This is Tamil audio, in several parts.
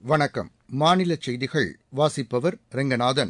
வணக்கம் மாநில செய்திகள் வாசிப்பவர் ரெங்கநாதன்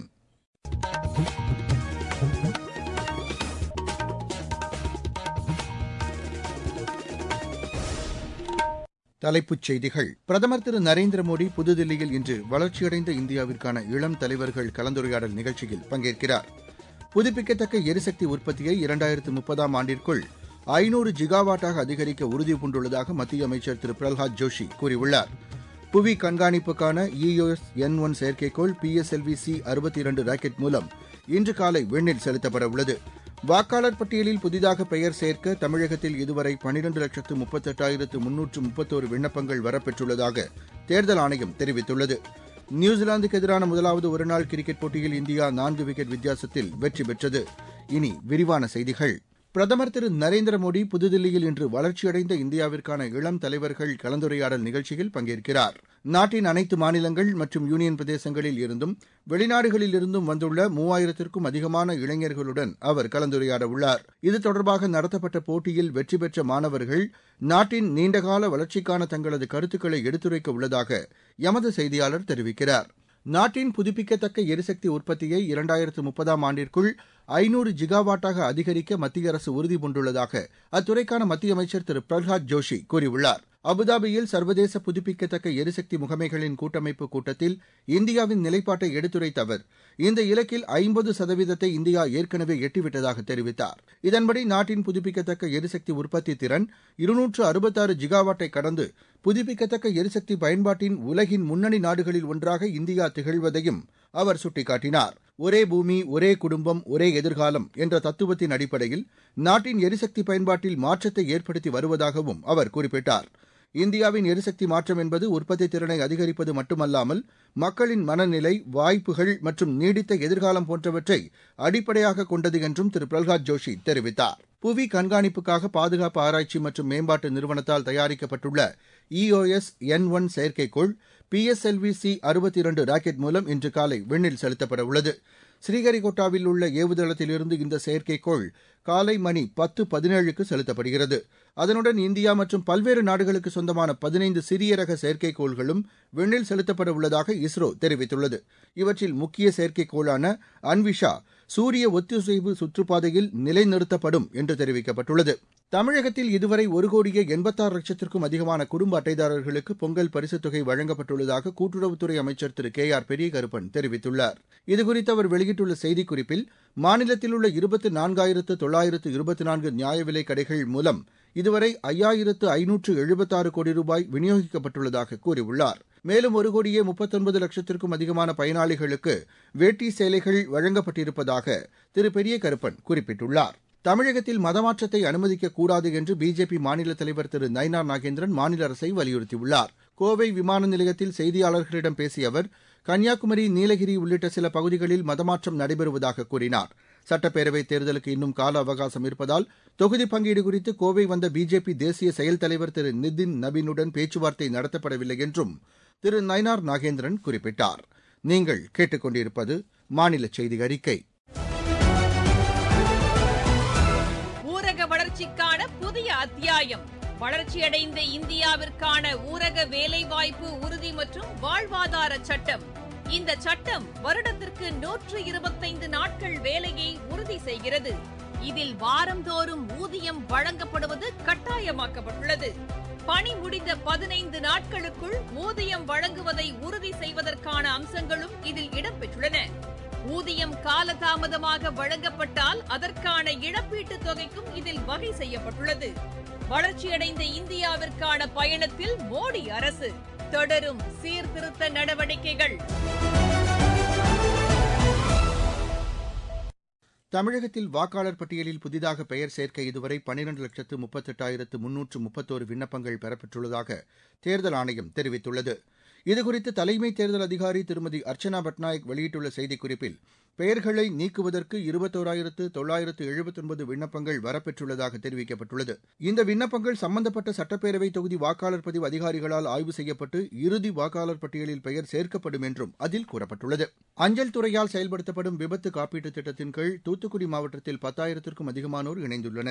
தலைப்புச் செய்திகள் பிரதமர் திரு நரேந்திர மோடி புதுதில்லியில் இன்று வளர்ச்சியடைந்த இந்தியாவிற்கான இளம் தலைவர்கள் கலந்துரையாடல் நிகழ்ச்சியில் பங்கேற்கிறார் புதுப்பிக்கத்தக்க எரிசக்தி உற்பத்தியை இரண்டாயிரத்து முப்பதாம் ஆண்டிற்குள் ஐநூறு ஜிகாவாட்டாக அதிகரிக்க உறுதிபூண்டுள்ளதாக மத்திய அமைச்சர் திரு பிரல்ஹாத் ஜோஷி கூறியுள்ளார் புவி கண்காணிப்புக்கான இஓஎஸ் என் ஒன் செயற்கைக்கோள் பிஎஸ்எல்வி சி அறுபத்தி இரண்டு ராக்கெட் மூலம் இன்று காலை விண்ணில் செலுத்தப்பட உள்ளது வாக்காளர் பட்டியலில் புதிதாக பெயர் சேர்க்க தமிழகத்தில் இதுவரை பனிரண்டு லட்சத்து முப்பத்தெட்டாயிரத்து முன்னூற்று முப்பத்தோரு விண்ணப்பங்கள் வரப்பெற்றுள்ளதாக தேர்தல் ஆணையம் தெரிவித்துள்ளது நியூசிலாந்துக்கு எதிரான முதலாவது ஒருநாள் கிரிக்கெட் போட்டியில் இந்தியா நான்கு விக்கெட் வித்தியாசத்தில் வெற்றி பெற்றது இனி விரிவான செய்திகள் பிரதமர் திரு நரேந்திர மோடி புதுதில்லியில் இன்று வளர்ச்சியடைந்த இந்தியாவிற்கான இளம் தலைவர்கள் கலந்துரையாடல் நிகழ்ச்சியில் பங்கேற்கிறார் நாட்டின் அனைத்து மாநிலங்கள் மற்றும் யூனியன் பிரதேசங்களில் இருந்தும் வெளிநாடுகளில் இருந்தும் வந்துள்ள மூவாயிரத்திற்கும் அதிகமான இளைஞர்களுடன் அவர் கலந்துரையாட உள்ளார் இது தொடர்பாக நடத்தப்பட்ட போட்டியில் வெற்றி பெற்ற மாணவர்கள் நாட்டின் நீண்டகால வளர்ச்சிக்கான தங்களது கருத்துக்களை எடுத்துரைக்க உள்ளதாக எமது செய்தியாளர் தெரிவிக்கிறார் நாட்டின் புதுப்பிக்கத்தக்க எரிசக்தி உற்பத்தியை இரண்டாயிரத்து முப்பதாம் ஆண்டிற்குள் ஐநூறு ஜிகாவாட்டாக அதிகரிக்க மத்திய அரசு உறுதிபூண்டுள்ளதாக அத்துறைக்கான மத்திய அமைச்சர் திரு பிரல்ஹாத் ஜோஷி கூறியுள்ளார் அபுதாபியில் சர்வதேச புதுப்பிக்கத்தக்க எரிசக்தி முகமைகளின் கூட்டமைப்பு கூட்டத்தில் இந்தியாவின் நிலைப்பாட்டை எடுத்துரைத்த அவர் இந்த இலக்கில் ஐம்பது சதவீதத்தை இந்தியா ஏற்கனவே எட்டிவிட்டதாக தெரிவித்தார் இதன்படி நாட்டின் புதுப்பிக்கத்தக்க எரிசக்தி உற்பத்தி திறன் இருநூற்று அறுபத்தாறு ஜிகாவாட்டை கடந்து புதுப்பிக்கத்தக்க எரிசக்தி பயன்பாட்டின் உலகின் முன்னணி நாடுகளில் ஒன்றாக இந்தியா திகழ்வதையும் அவர் சுட்டிக்காட்டினார் ஒரே பூமி ஒரே குடும்பம் ஒரே எதிர்காலம் என்ற தத்துவத்தின் அடிப்படையில் நாட்டின் எரிசக்தி பயன்பாட்டில் மாற்றத்தை ஏற்படுத்தி வருவதாகவும் அவர் குறிப்பிட்டார் இந்தியாவின் எரிசக்தி மாற்றம் என்பது உற்பத்தி திறனை அதிகரிப்பது மட்டுமல்லாமல் மக்களின் மனநிலை வாய்ப்புகள் மற்றும் நீடித்த எதிர்காலம் போன்றவற்றை அடிப்படையாக கொண்டது என்றும் திரு பிரல்ஹாத் ஜோஷி தெரிவித்தார் புவி கண்காணிப்புக்காக பாதுகாப்பு ஆராய்ச்சி மற்றும் மேம்பாட்டு நிறுவனத்தால் தயாரிக்கப்பட்டுள்ள இஓஎஸ் என் ஒன் செயற்கைக்கோள் பிஎஸ்எல்வி சி அறுபத்தி இரண்டு ராக்கெட் மூலம் இன்று காலை விண்ணில் செலுத்தப்பட உள்ளது ஸ்ரீஹரிகோட்டாவில் உள்ள ஏவுதளத்திலிருந்து இந்த செயற்கைக்கோள் காலை மணி பத்து பதினேழுக்கு செலுத்தப்படுகிறது அதனுடன் இந்தியா மற்றும் பல்வேறு நாடுகளுக்கு சொந்தமான பதினைந்து சிறிய ரக செயற்கைக்கோள்களும் விண்ணில் செலுத்தப்பட உள்ளதாக இஸ்ரோ தெரிவித்துள்ளது இவற்றில் முக்கிய செயற்கைக்கோளான அன்விஷா சூரிய ஒத்திசைவு சுற்றுப்பாதையில் நிலைநிறுத்தப்படும் என்று தெரிவிக்கப்பட்டுள்ளது தமிழகத்தில் இதுவரை ஒரு கோடியே எண்பத்தாறு லட்சத்திற்கும் அதிகமான குடும்ப அட்டைதாரர்களுக்கு பொங்கல் பரிசுத் தொகை வழங்கப்பட்டுள்ளதாக கூட்டுறவுத்துறை அமைச்சர் திரு கே ஆர் பெரியகருப்பன் தெரிவித்துள்ளார் இதுகுறித்து அவர் வெளியிட்டுள்ள செய்திக்குறிப்பில் மாநிலத்தில் உள்ள இருபத்தி நான்காயிரத்து தொள்ளாயிரத்து இருபத்தி நான்கு நியாய விலைக் கடைகள் மூலம் இதுவரை ஐயாயிரத்து ஐநூற்று எழுபத்தாறு கோடி ரூபாய் விநியோகிக்கப்பட்டுள்ளதாக கூறியுள்ளார் மேலும் ஒரு கோடியே முப்பத்தொன்பது லட்சத்திற்கும் அதிகமான பயனாளிகளுக்கு வேட்டி சேலைகள் வழங்கப்பட்டிருப்பதாக திரு பெரிய கருப்பன் குறிப்பிட்டுள்ளார் தமிழகத்தில் மதமாற்றத்தை அனுமதிக்கக் கூடாது என்று பிஜேபி மாநில தலைவர் திரு நயினார் நாகேந்திரன் மாநில அரசை வலியுறுத்தியுள்ளார் கோவை விமான நிலையத்தில் செய்தியாளர்களிடம் பேசிய அவர் கன்னியாகுமரி நீலகிரி உள்ளிட்ட சில பகுதிகளில் மதமாற்றம் நடைபெறுவதாக கூறினார் சட்டப்பேரவைத் தேர்தலுக்கு இன்னும் கால அவகாசம் இருப்பதால் தொகுதி பங்கீடு குறித்து கோவை வந்த பிஜேபி தேசிய செயல் தலைவர் திரு நிதின் நபீனுடன் பேச்சுவார்த்தை நடத்தப்படவில்லை என்றும் திரு நயினார் நாகேந்திரன் குறிப்பிட்டார் நீங்கள் கேட்டுக்கொண்டிருப்பது மாநில செய்தி அறிக்கை ஊரக வளர்ச்சிக்கான புதிய அத்தியாயம் வளர்ச்சியடைந்த இந்தியாவிற்கான ஊரக வேலைவாய்ப்பு உறுதி மற்றும் வாழ்வாதார சட்டம் இந்த சட்டம் வருடத்திற்கு நூற்று இருபத்தைந்து நாட்கள் வேலையை உறுதி செய்கிறது இதில் வாரந்தோறும் ஊதியம் வழங்கப்படுவது கட்டாயமாக்கப்பட்டுள்ளது பணி முடிந்த பதினைந்து நாட்களுக்குள் ஊதியம் வழங்குவதை உறுதி செய்வதற்கான அம்சங்களும் இதில் இடம்பெற்றுள்ளன ஊதியம் காலதாமதமாக வழங்கப்பட்டால் அதற்கான இழப்பீட்டுத் தொகைக்கும் இதில் வகை செய்யப்பட்டுள்ளது வளர்ச்சியடைந்த இந்தியாவிற்கான பயணத்தில் மோடி அரசு தொடரும் சீர்திருத்த நடவடிக்கைகள் தமிழகத்தில் வாக்காளர் பட்டியலில் புதிதாக பெயர் சேர்க்க இதுவரை பனிரண்டு லட்சத்து முப்பத்தெட்டாயிரத்து முன்னூற்று முப்பத்தோரு விண்ணப்பங்கள் பெறப்பட்டுள்ளதாக தேர்தல் ஆணையம் தெரிவித்துள்ளது இதுகுறித்து தலைமை தேர்தல் அதிகாரி திருமதி அர்ச்சனா பட்நாயக் வெளியிட்டுள்ள செய்திக்குறிப்பில் பெயர்களை நீக்குவதற்கு இருபத்தோராயிரத்து தொள்ளாயிரத்து எழுபத்தொன்பது விண்ணப்பங்கள் வரப்பெற்றுள்ளதாக தெரிவிக்கப்பட்டுள்ளது இந்த விண்ணப்பங்கள் சம்பந்தப்பட்ட சட்டப்பேரவை தொகுதி வாக்காளர் பதிவு அதிகாரிகளால் ஆய்வு செய்யப்பட்டு இறுதி வாக்காளர் பட்டியலில் பெயர் சேர்க்கப்படும் என்றும் அதில் கூறப்பட்டுள்ளது அஞ்சல் துறையால் செயல்படுத்தப்படும் விபத்து காப்பீட்டுத் திட்டத்தின் கீழ் தூத்துக்குடி மாவட்டத்தில் பத்தாயிரத்திற்கும் அதிகமானோர் இணைந்துள்ளனர்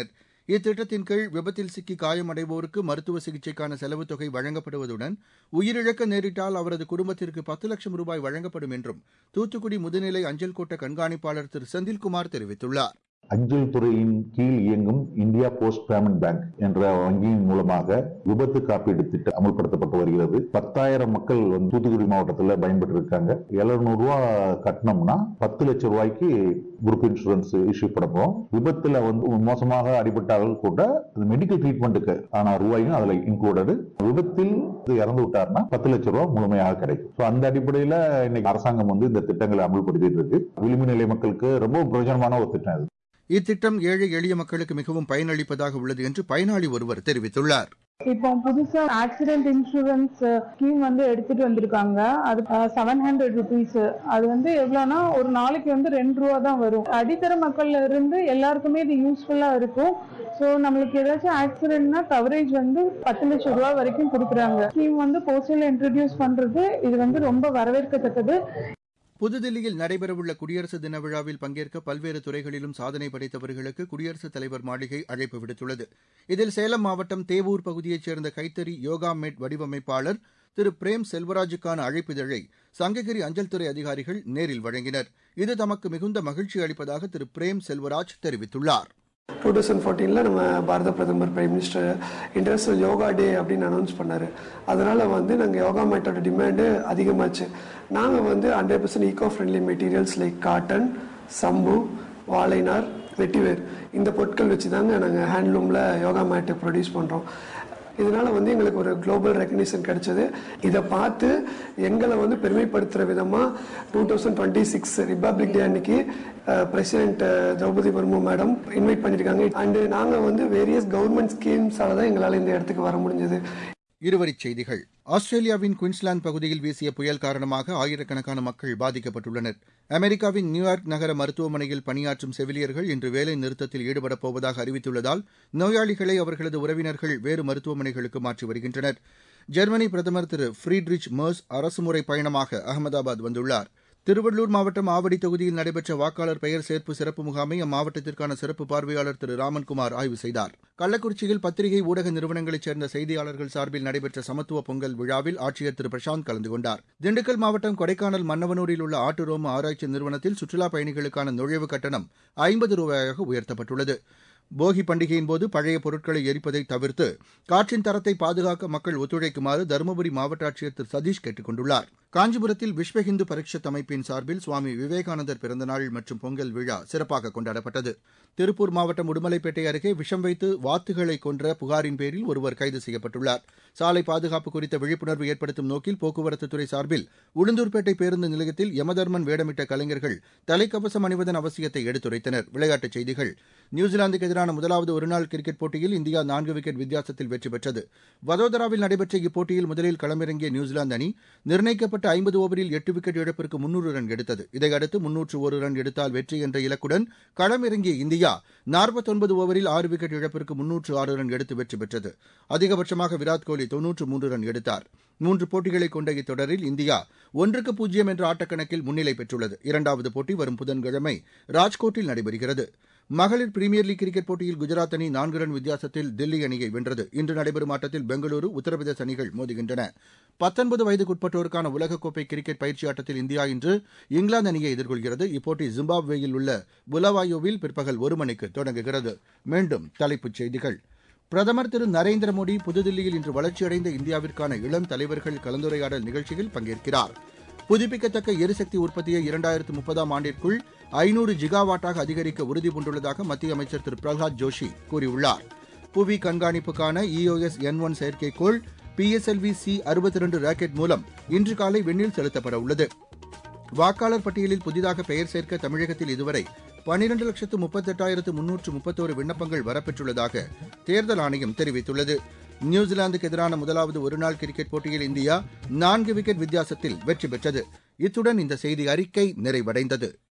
இத்திட்டத்தின் கீழ் விபத்தில் சிக்கி காயமடைவோருக்கு மருத்துவ சிகிச்சைக்கான செலவுத் தொகை வழங்கப்படுவதுடன் உயிரிழக்க நேரிட்டால் அவரது குடும்பத்திற்கு பத்து லட்சம் ரூபாய் வழங்கப்படும் என்றும் தூத்துக்குடி முதுநிலை அஞ்சல் கோட்ட கண்காணிப்பாளர் திரு செந்தில்குமார் தெரிவித்துள்ளார் அஞ்சல் துறையின் கீழ் இயங்கும் இந்தியா போஸ்ட் பேமெண்ட் பேங்க் என்ற வங்கியின் மூலமாக விபத்து காப்பீடு திட்டம் அமல்படுத்தப்பட்டு வருகிறது பத்தாயிரம் மக்கள் வந்து தூத்துக்குடி மாவட்டத்தில் பயன்பட்டு இருக்காங்க எழுநூறு ரூபா கட்டணம்னா பத்து லட்சம் ரூபாய்க்கு குரூப் இன்சூரன்ஸ் இஷ்யூ பண்ணுறோம் விபத்துல வந்து மோசமாக அடிபட்டார்கள் கூட மெடிக்கல் ட்ரீட்மெண்ட்டுக்கு ஆன ரூபாயும் அதுல இன்க்ளூடடு விபத்தில் இறந்து விட்டார்னா பத்து லட்சம் ரூபாய் முழுமையாக கிடைக்கும் ஸோ அந்த அடிப்படையில் இன்னைக்கு அரசாங்கம் வந்து இந்த திட்டங்களை அமல்படுத்திட்டு இருக்கு விளிம்பு நிலை மக்களுக்கு ரொம்ப பிரயோஜனமான ஒரு திட்டம் இது இத்திட்டம் ஏழை எளிய மக்களுக்கு மிகவும் பயனளிப்பதாக உள்ளது என்று பயனாளி ஒருவர் தெரிவித்துள்ளார் இப்போ புதுசா ஆக்சிடென்ட் இன்சூரன்ஸ் ஸ்கீம் வந்து எடுத்துட்டு வந்திருக்காங்க அது செவன் ஹண்ட்ரட் ருபீஸ் அது வந்து எவ்வளோனா ஒரு நாளைக்கு வந்து ரெண்டு ரூபா தான் வரும் அடித்தர மக்கள்ல இருந்து எல்லாருக்குமே இது யூஸ்ஃபுல்லா இருக்கும் ஸோ நம்மளுக்கு ஏதாச்சும் ஆக்சிடென்ட்னா கவரேஜ் வந்து பத்து லட்சம் ரூபா வரைக்கும் கொடுக்குறாங்க ஸ்கீம் வந்து போஸ்டல் இன்ட்ரடியூஸ் பண்றது இது வந்து ரொம்ப வரவேற்கத்தக்கது புதுதில்லியில் நடைபெறவுள்ள குடியரசு தின விழாவில் பங்கேற்க பல்வேறு துறைகளிலும் சாதனை படைத்தவர்களுக்கு குடியரசுத் தலைவர் மாளிகை அழைப்பு விடுத்துள்ளது இதில் சேலம் மாவட்டம் தேவூர் பகுதியைச் சேர்ந்த கைத்தறி யோகா மேட் வடிவமைப்பாளர் திரு பிரேம் செல்வராஜுக்கான அழைப்பிதழை சங்ககிரி அஞ்சல் துறை அதிகாரிகள் நேரில் வழங்கினர் இது தமக்கு மிகுந்த மகிழ்ச்சி அளிப்பதாக திரு பிரேம் செல்வராஜ் தெரிவித்துள்ளார் டூ தௌசண்ட் ஃபோர்டீனில் நம்ம பாரத பிரதமர் prime minister international yoga day அப்படின்னு அனௌன்ஸ் பண்ணார் அதனால் வந்து நாங்கள் யோகா மேட்டோட டிமாண்டு அதிகமாச்சு நாங்கள் வந்து hundred percent eco friendly materials like cotton சம்பு வாழைநார் வெட்டிவேர் இந்த பொருட்கள் வச்சு தாங்க நாங்கள் ஹேண்ட்லூமில் யோகா மேட்டு ப்ரொடியூஸ் பண்ணுறோம் இதனால வந்து எங்களுக்கு ஒரு குளோபல் ரெக்கக்னிஷன் கிடைச்சது இதை பார்த்து எங்களை வந்து பெருமைப்படுத்துகிற விதமாக two thousand twenty six republic day அன்னைக்கு president Draupadi Murmu madam invite பண்ணியிருக்காங்க அண்டு நாங்கள் வந்து வேரியஸ் கவர்மெண்ட் ஸ்கீம்ஸால தான் எங்களால் இந்த இடத்துக்கு வர முடிஞ்சது இருவரிச் செய்திகள் ஆஸ்திரேலியாவின் குயின்ஸ்லாந்து பகுதியில் வீசிய புயல் காரணமாக ஆயிரக்கணக்கான மக்கள் பாதிக்கப்பட்டுள்ளனர் அமெரிக்காவின் நியூயார்க் நகர மருத்துவமனையில் பணியாற்றும் செவிலியர்கள் இன்று வேலை நிறுத்தத்தில் ஈடுபடப் போவதாக அறிவித்துள்ளதால் நோயாளிகளை அவர்களது உறவினர்கள் வேறு மருத்துவமனைகளுக்கு மாற்றி வருகின்றனர் ஜெர்மனி பிரதமர் திரு ஃப்ரீட்ரிச் மர்ஸ் அரசுமுறை பயணமாக அகமதாபாத் வந்துள்ளார் திருவள்ளூர் மாவட்டம் ஆவடி தொகுதியில் நடைபெற்ற வாக்காளர் பெயர் சேர்ப்பு சிறப்பு முகாமை அம்மாவட்டத்திற்கான சிறப்பு பார்வையாளர் திரு ராமன்குமார் ஆய்வு செய்தார் கள்ளக்குறிச்சியில் பத்திரிகை ஊடக நிறுவனங்களைச் சேர்ந்த செய்தியாளர்கள் சார்பில் நடைபெற்ற சமத்துவ பொங்கல் விழாவில் ஆட்சியர் திரு பிரசாந்த் கலந்து கொண்டார் திண்டுக்கல் மாவட்டம் கொடைக்கானல் மன்னவனூரில் உள்ள ஆட்டுரோம ஆராய்ச்சி நிறுவனத்தில் சுற்றுலாப் பயணிகளுக்கான நுழைவு கட்டணம் ஐம்பது ரூபாயாக உயர்த்தப்பட்டுள்ளது போகி பண்டிகையின் போது பழைய பொருட்களை எரிப்பதை தவிர்த்து காற்றின் தரத்தை பாதுகாக்க மக்கள் ஒத்துழைக்குமாறு தருமபுரி மாவட்ட ஆட்சியர் திரு சதீஷ் கேட்டுக் கொண்டுள்ளார் காஞ்சிபுரத்தில் விஸ்வ இந்து பரிஷத் அமைப்பின் சார்பில் சுவாமி விவேகானந்தர் பிறந்தநாள் மற்றும் பொங்கல் விழா சிறப்பாக கொண்டாடப்பட்டது திருப்பூர் மாவட்டம் உடுமலைப்பேட்டை அருகே விஷம் வைத்து வாத்துகளை கொன்ற புகாரின் பேரில் ஒருவர் கைது செய்யப்பட்டுள்ளார் சாலை பாதுகாப்பு குறித்த விழிப்புணர்வு ஏற்படுத்தும் நோக்கில் போக்குவரத்துத்துறை சார்பில் உளுந்தூர்பேட்டை பேருந்து நிலையத்தில் யமதர்மன் வேடமிட்ட கலைஞர்கள் தலைக்கவசம் அணிவதன் அவசியத்தை எடுத்துரைத்தனர் விளையாட்டுச் செய்திகள் நியூசிலாந்துக்கு எதிரான முதலாவது ஒருநாள் கிரிக்கெட் போட்டியில் இந்தியா நான்கு விக்கெட் வித்தியாசத்தில் வெற்றி பெற்றது வதோதராவில் நடைபெற்ற இப்போட்டியில் முதலில் களமிறங்கிய நியூசிலாந்து அணி நிர்ணயிக்கப்பட்ட ஐம்பது ஓவரில் எட்டு விக்கெட் இழப்பிற்கு முன்னூறு ரன் எடுத்தது இதையடுத்து முன்னூற்று ஒரு ரன் எடுத்தால் வெற்றி என்ற இலக்குடன் களமிறங்கிய இந்தியா நாற்பத்தொன்பது ஓவரில் ஆறு விக்கெட் இழப்பிற்கு முன்னூற்று ஆறு ரன் எடுத்து வெற்றி பெற்றது அதிகபட்சமாக விராட் கோலி தொன்னூற்று மூன்று ரன் எடுத்தார் மூன்று போட்டிகளை கொண்ட இத்தொடரில் இந்தியா ஒன்றுக்கு பூஜ்ஜியம் என்ற ஆட்டக்கணக்கில் முன்னிலை பெற்றுள்ளது இரண்டாவது போட்டி வரும் புதன்கிழமை ராஜ்கோட்டில் நடைபெறுகிறது மகளிர் பிரீமியர் லீக் கிரிக்கெட் போட்டியில் குஜராத் அணி நான்கு ரன் வித்தியாசத்தில் தில்லி அணியை வென்றது இன்று நடைபெறும் ஆட்டத்தில் பெங்களூரு உத்தரப்பிரதேச அணிகள் மோதுகின்றன பத்தொன்பது வயதுக்குட்பட்டோருக்கான உலகக்கோப்பை கிரிக்கெட் பயிற்சி ஆட்டத்தில் இந்தியா இன்று இங்கிலாந்து அணியை எதிர்கொள்கிறது இப்போட்டி ஜிம்பாப்வேயில் உள்ள புலவாயோவில் பிற்பகல் ஒரு மணிக்கு தொடங்குகிறது மீண்டும் தலைப்புச் செய்திகள் பிரதமர் திரு நரேந்திர மோடி புதுதில்லியில் இன்று வளர்ச்சியடைந்த இந்தியாவிற்கான இளம் தலைவர்கள் கலந்துரையாடல் நிகழ்ச்சியில் பங்கேற்கிறார் புதுப்பிக்கத்தக்க எரிசக்தி உற்பத்தியை இரண்டாயிரத்து முப்பதாம் ஆண்டிற்குள் ஐநூறு ஜிகாவாட்டாக அதிகரிக்க உறுதி பூண்டுள்ளதாக மத்திய அமைச்சர் திரு பிரகலாத் ஜோஷி கூறியுள்ளார் புவி கண்காணிப்புக்கான இஓஎஸ் என் ஒன் செயற்கைக்கோள் பிஎஸ்எல்வி சி அறுபத்தி இரண்டு ராக்கெட் மூலம் இன்று காலை விண்ணில் செலுத்தப்பட உள்ளது வாக்காளர் பட்டியலில் புதிதாக பெயர் சேர்க்க தமிழகத்தில் இதுவரை பனிரண்டு லட்சத்து முப்பத்தெட்டாயிரத்து முன்னூற்று முப்பத்தோரு விண்ணப்பங்கள் வரப்பெற்றுள்ளதாக தேர்தல் ஆணையம் தெரிவித்துள்ளது நியூசிலாந்துக்கு எதிரான முதலாவது ஒருநாள் கிரிக்கெட் போட்டியில் இந்தியா நான்கு விக்கெட் வித்தியாசத்தில் வெற்றி பெற்றது இத்துடன் இந்த செய்தி அறிக்கை நிறைவடைந்தது